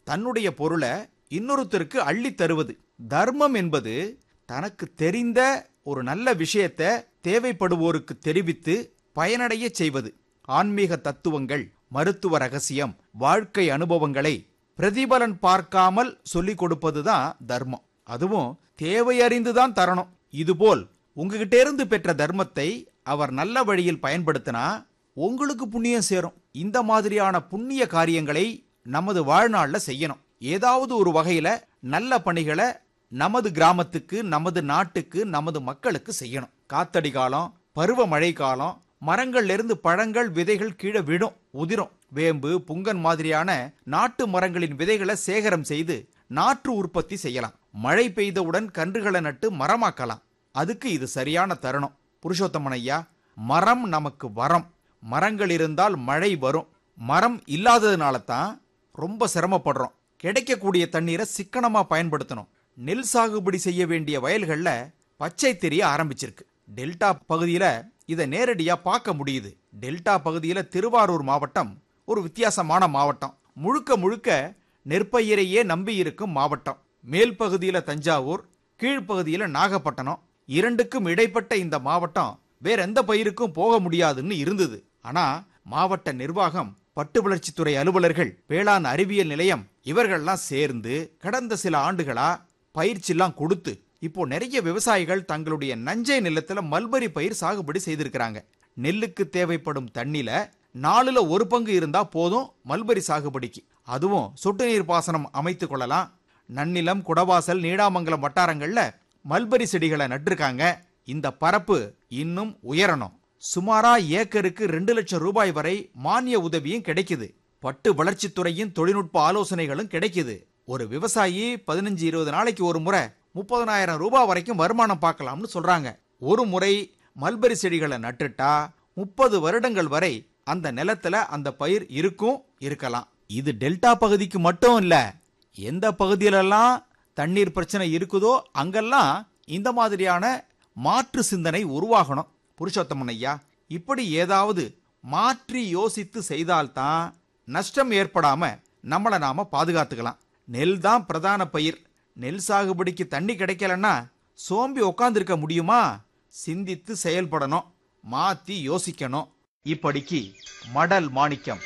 தன்னுடைய பொருளை இன்னொருத்தருக்கு அள்ளித் தருவது தர்மம் என்பது தனக்கு தெரிந்த ஒரு நல்ல விஷயத்தை தேவைப்படுவோருக்கு தெரிவித்து பயனடைய செய்வது ஆன்மீக தத்துவங்கள் மருத்துவ ரகசியம் வாழ்க்கை அனுபவங்களை பிரதிபலன் பார்க்காமல் சொல்லிக் கொடுப்பதுதான் தர்மம் அதுவும் தேவையறிந்துதான் தரணும் இதுபோல் உங்ககிட்ட இருந்து பெற்ற தர்மத்தை அவர் நல்ல வழியில் பயன்படுத்தினா உங்களுக்கு புண்ணியம் சேரும் இந்த மாதிரியான புண்ணிய காரியங்களை நமது வாழ்நாள்ல செய்யணும் ஏதாவது ஒரு வகையில நல்ல பணிகளை நமது கிராமத்துக்கு நமது நாட்டுக்கு நமது மக்களுக்கு செய்யணும் காத்தடி காலம் பருவ மழை காலம் மரங்கள்ல இருந்து பழங்கள் விதைகள் கீழே விழும் உதிரும் வேம்பு புங்கன் மாதிரியான நாட்டு மரங்களின் விதைகளை சேகரம் செய்து நாற்று உற்பத்தி செய்யலாம் மழை பெய்தவுடன் கன்றுகளை நட்டு மரமாக்கலாம் அதுக்கு இது சரியான தருணம் புருஷோத்தமன் ஐயா மரம் நமக்கு வரம் மரங்கள் இருந்தால் மழை வரும் மரம் இல்லாததுனால தான் ரொம்ப சிரமப்படுறோம் கிடைக்கக்கூடிய தண்ணீரை சிக்கனமா பயன்படுத்தணும் நெல் சாகுபடி செய்ய வேண்டிய வயல்கள்ல பச்சை தெரிய ஆரம்பிச்சிருக்கு டெல்டா பகுதியில இதை நேரடியா பார்க்க முடியுது டெல்டா பகுதியில திருவாரூர் மாவட்டம் ஒரு வித்தியாசமான மாவட்டம் முழுக்க முழுக்க நெற்பயிரையே நம்பி இருக்கும் மாவட்டம் மேல் பகுதியில தஞ்சாவூர் கீழ்ப்பகுதியில நாகப்பட்டினம் இரண்டுக்கும் இடைப்பட்ட இந்த மாவட்டம் வேற எந்த பயிருக்கும் போக முடியாதுன்னு இருந்தது ஆனா மாவட்ட நிர்வாகம் பட்டு வளர்ச்சித்துறை அலுவலர்கள் வேளாண் அறிவியல் நிலையம் இவர்கள்லாம் சேர்ந்து கடந்த சில ஆண்டுகளா பயிற்சிலாம் கொடுத்து இப்போ நிறைய விவசாயிகள் தங்களுடைய நஞ்சை நிலத்துல மல்பரி பயிர் சாகுபடி செய்திருக்கிறாங்க நெல்லுக்கு தேவைப்படும் தண்ணில நாலுல ஒரு பங்கு இருந்தா போதும் மல்பரி சாகுபடிக்கு அதுவும் சொட்டு நீர் பாசனம் அமைத்து கொள்ளலாம் நன்னிலம் குடவாசல் நீடாமங்கலம் வட்டாரங்கள்ல மல்பரி செடிகளை நட்டிருக்காங்க இந்த பரப்பு இன்னும் உயரணும் சுமாரா ஏக்கருக்கு ரெண்டு லட்சம் ரூபாய் வரை மானிய உதவியும் கிடைக்குது பட்டு வளர்ச்சித்துறையின் தொழில்நுட்ப ஆலோசனைகளும் கிடைக்குது ஒரு விவசாயி பதினஞ்சு இருபது நாளைக்கு ஒரு முறை முப்பதனாயிரம் ரூபாய் வரைக்கும் வருமானம் பார்க்கலாம்னு சொல்றாங்க ஒரு முறை மல்பரி செடிகளை நட்டுட்டா முப்பது வருடங்கள் வரை அந்த நிலத்துல அந்த பயிர் இருக்கும் இருக்கலாம் இது டெல்டா பகுதிக்கு மட்டும் இல்ல எந்த பகுதியிலெல்லாம் தண்ணீர் பிரச்சனை இருக்குதோ அங்கெல்லாம் இந்த மாதிரியான மாற்று சிந்தனை உருவாகணும் புருஷோத்தமன் ஐயா இப்படி ஏதாவது மாற்றி யோசித்து செய்தால்தான் நஷ்டம் ஏற்படாம நம்மளை நாம பாதுகாத்துக்கலாம் நெல் தான் பிரதான பயிர் நெல் சாகுபடிக்கு தண்ணி கிடைக்கலன்னா சோம்பி உக்காந்துருக்க முடியுமா சிந்தித்து செயல்படணும் மாத்தி யோசிக்கணும் இப்படிக்கு மடல் மாணிக்கம்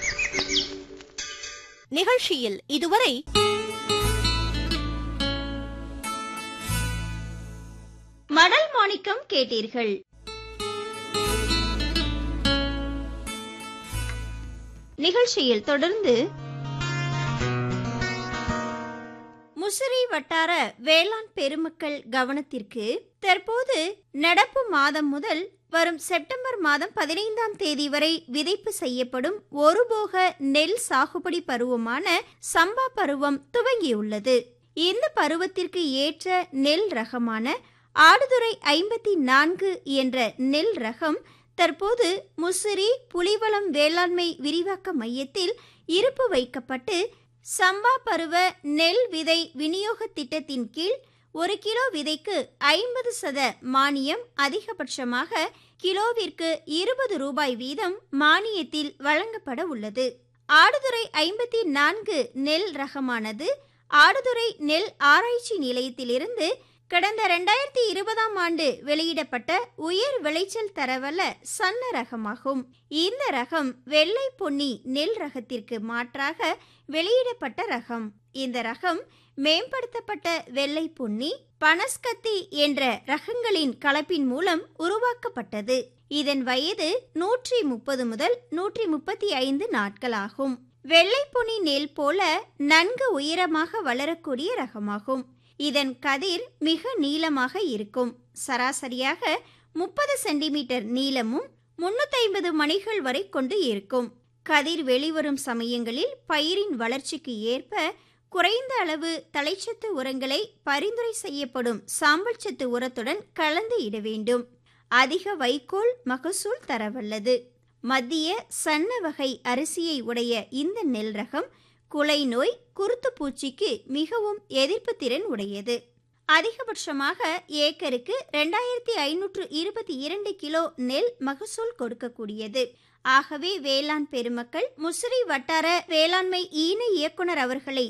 நிகழ்ச்சியில் இதுவரை மடல் மாணிக்கம் கேட்டீர்கள் நிகழ்ச்சியில் தொடர்ந்து முசிறி வட்டார வேளாண் பெருமக்கள் கவனத்திற்கு தற்போது நடப்பு மாதம் முதல் வரும் செப்டம்பர் மாதம் பதினைந்தாம் தேதி வரை விதைப்பு செய்யப்படும் ஒருபோக நெல் சாகுபடி பருவமான சம்பா பருவம் துவங்கியுள்ளது இந்த பருவத்திற்கு ஏற்ற நெல் ரகமான ஆடுதுறை ஐம்பத்தி நான்கு என்ற நெல் ரகம் தற்போது முசிறி புலிவளம் வேளாண்மை விரிவாக்க மையத்தில் இருப்பு வைக்கப்பட்டு சம்பா பருவ நெல் விதை விநியோக திட்டத்தின் கீழ் ஒரு கிலோ விதைக்கு ஐம்பது சத மானியம் அதிகபட்சமாக கிலோவிற்கு இருபது ரூபாய் வீதம் மானியத்தில் வழங்கப்பட உள்ளது ஆடுதுறை ஐம்பத்தி நான்கு நெல் ரகமானது ஆடுதுறை நெல் ஆராய்ச்சி நிலையத்திலிருந்து கடந்த ரெண்டாயிரத்தி இருபதாம் ஆண்டு வெளியிடப்பட்ட உயர் விளைச்சல் தரவல்ல சன்ன ரகமாகும் இந்த ரகம் வெள்ளை பொன்னி நெல் ரகத்திற்கு மாற்றாக வெளியிடப்பட்ட ரகம் இந்த ரகம் மேம்படுத்தப்பட்ட வெள்ளை பொன்னி பனஸ்கத்தி என்ற ரகங்களின் கலப்பின் மூலம் உருவாக்கப்பட்டது இதன் வயது நூற்றி முப்பது முதல் நூற்றி முப்பத்தி ஐந்து நாட்களாகும் வெள்ளை பொன்னி நெல் போல நன்கு உயரமாக வளரக்கூடிய ரகமாகும் இதன் கதிர் மிக நீளமாக இருக்கும் சராசரியாக முப்பது சென்டிமீட்டர் நீளமும் முன்னூத்தி ஐம்பது மணிகள் வரை கொண்டு இருக்கும் கதிர் வெளிவரும் சமயங்களில் பயிரின் வளர்ச்சிக்கு ஏற்ப குறைந்த அளவு தலைச்சத்து உரங்களை பரிந்துரை செய்யப்படும் சாம்பல் சத்து உரத்துடன் கலந்து இட வேண்டும் அதிக வைக்கோல் மகசூல் தரவல்லது மத்திய சன்ன வகை அரிசியை உடைய இந்த நெல் ரகம் குலை நோய் குருத்து பூச்சிக்கு மிகவும் எதிர்ப்பு திறன் உடையது அதிகபட்சமாக ஏக்கருக்கு ரெண்டாயிரத்தி ஐநூற்று இருபத்தி இரண்டு கிலோ நெல் மகசூல் கொடுக்கக்கூடியது ஆகவே வேளாண் பெருமக்கள் முசிறி வட்டார வேளாண்மை ஈன இயக்குனர் அவர்களை